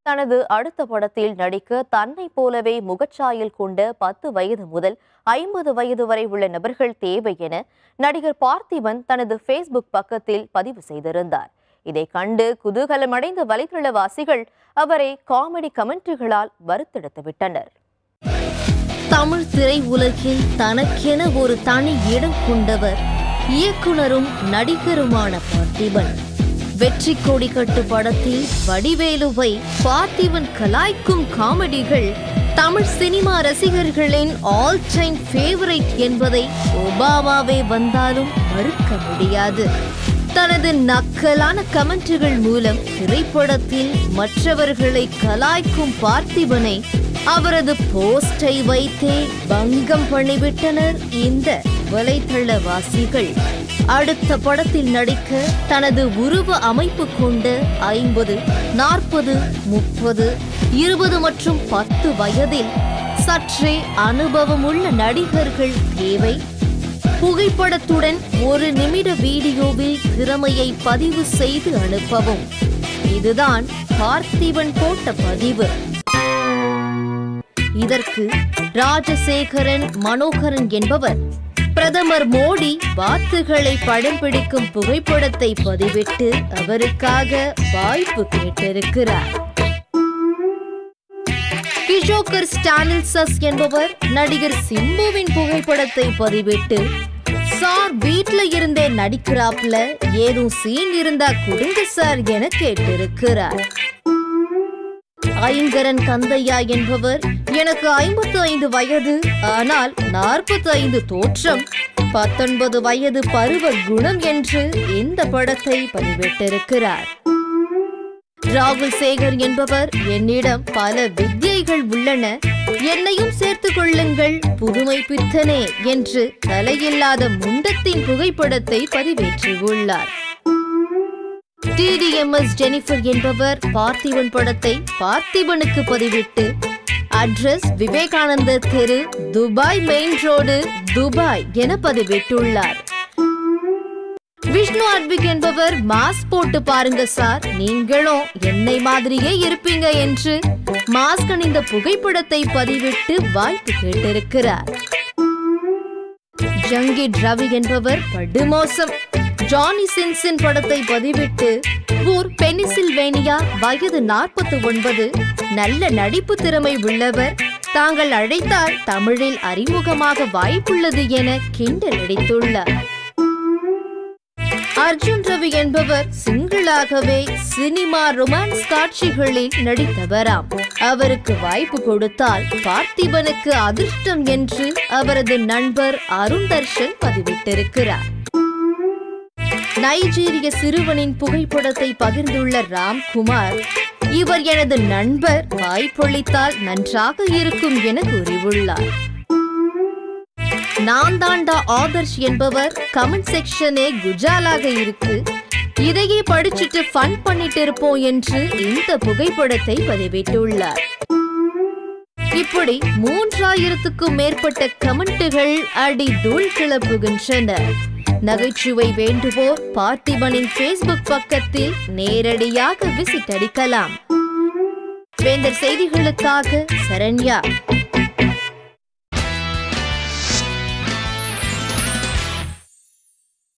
தனது அடுத்த படத்தில் நடிக்க தன்னை போலவே முகச்சாயல் கொண்ட பத்து வயது முதல் ஐம்பது வயது வரை உள்ள நபர்கள் தேவை என நடிகர் பார்த்திபன் தனது ஃபேஸ்புக் பக்கத்தில் பதிவு செய்திருந்தார் இதை கண்டு குதூகலமடைந்த வலைதளவாசிகள் அவரை காமெடி கமெண்ட்ரிகளால் வறுத்தெடுத்து விட்டனர் தமிழ் திரையுலகில் தனக்கென ஒரு தனி இடம் கொண்டவர் இயக்குனரும் நடிகருமான பார்த்திபன் வெற்றி கொடி கட்டு படத்தில் வடிவேலுவை பார்த்திபன் கலாய்க்கும் காமெடிகள் தமிழ் சினிமா ரசிகர்களின் ஆல் டைம் ஃபேவரைட் என்பதை ஒபாமாவே வந்தாலும் மறுக்க முடியாது தனது நக்கலான கமெண்ட்டுகள் மூலம் திரைப்படத்தில் மற்றவர்களை கலாய்க்கும் பார்த்திபனை அவரது போஸ்டை வைத்தே பங்கம் பண்ணிவிட்டனர் இந்த வலைத்தளவாசிகள் அடுத்த படத்தில் நடிக்க தனது உருவ அமைப்பு கொண்ட ஐம்பது நாற்பது முப்பது இருபது மற்றும் பத்து வயதில் சற்றே அனுபவமுள்ள நடிகர்கள் தேவை புகைப்படத்துடன் ஒரு நிமிட வீடியோவில் திறமையை பதிவு செய்து அனுப்பவும் இதுதான் பார்த்திபன் போட்ட பதிவு இதற்கு ராஜசேகரன் மனோகரன் என்பவர் பிரதமர் மோடி வாத்துகளை படம் பிடிக்கும் புகைப்படத்தை பதிவிட்டு அவருக்காக வாய்ப்பு கேட்டிருக்கிறார் கிஷோகர் ஸ்டானில்சஸ் என்பவர் நடிகர் சிம்புவின் புகைப்படத்தை பதிவிட்டு சார் வீட்ல இருந்தே நடிக்கிறாப்ல ஏதும் சீன் இருந்தா கொடுங்க சார் என கேட்டிருக்கிறார் ஐங்கரன் கந்தையா என்பவர் எனக்கு ஐம்பத்து ஐந்து வயது ஆனால் நாற்பத்தி ஐந்து தோற்றம் பத்தொன்பது வயது பருவ குணம் என்று இந்த படத்தை பதிவிட்டிருக்கிறார் ராகுல் சேகர் என்பவர் என்னிடம் பல வித்தியைகள் உள்ளன என்னையும் சேர்த்துக் கொள்ளுங்கள் புதுமை பித்தனே என்று தலையில்லாத முண்டத்தின் புகைப்படத்தை பதிவேற்றியுள்ளார் டிடிஎம்எஸ் ஜெனிஃபர் என்பவர் பார்த்திபன் படத்தை பார்த்திபனுக்கு பதிவிட்டு அட்ரஸ் விவேகானந்தர் தெரு துபாய் மெயின் ரோடு துபாய் என பதிவிட்டுள்ளார் விஷ்ணு அட்விக் என்பவர் மாஸ்க் போட்டு பாருங்க சார் நீங்களும் என்னை மாதிரியே இருப்பீங்க என்று மாஸ்க் அணிந்த புகைப்படத்தை பதிவிட்டு வாய்ப்பு கேட்டிருக்கிறார் ஜங்கிட் ரவி என்பவர் படுமோசம் ஜானி சின்சின் படத்தை பதிவிட்டு ஊர் பெனிசில்வேனியா வயது நாற்பத்தி ஒன்பது நல்ல நடிப்பு திறமை உள்ளவர் தாங்கள் அழைத்தால் தமிழில் அறிமுகமாக வாய்ப்புள்ளது என கிண்டல் அடித்துள்ளார் அர்ஜுன் ரவி என்பவர் சிங்கிளாகவே சினிமா ரொமான்ஸ் காட்சிகளில் நடித்தவராம் அவருக்கு வாய்ப்பு கொடுத்தால் பார்த்திபனுக்கு அதிர்ஷ்டம் என்று அவரது நண்பர் அருண் தர்ஷன் பதிவிட்டிருக்கிறார் நைஜீரிய சிறுவனின் புகைப்படத்தை பகிர்ந்துள்ள ராம்குமார் இவர் எனது நண்பர் வாய்ப்பொழித்தால் நன்றாக இருக்கும் என கூறியுள்ளார் நான் தாண்டா ஆதர்ஷ் என்பவர் கமெண்ட் செக்ஷனே குஜாலாக இருக்கு இதையே படிச்சுட்டு ஃபன் பண்ணிட்டு இருப்போம் என்று இந்த புகைப்படத்தை பதிவிட்டுள்ளார் இப்படி மூன்றாயிரத்துக்கும் மேற்பட்ட கமெண்ட்டுகள் அடி தூள் கிளப்புகின்றன நகைச்சுவை வேண்டுவோர் பார்த்திபனின் ஃபேஸ்புக் பக்கத்தில் நேரடியாக விசிட் அடிக்கலாம் வேந்தர் செய்திகளுக்காக சரண்யா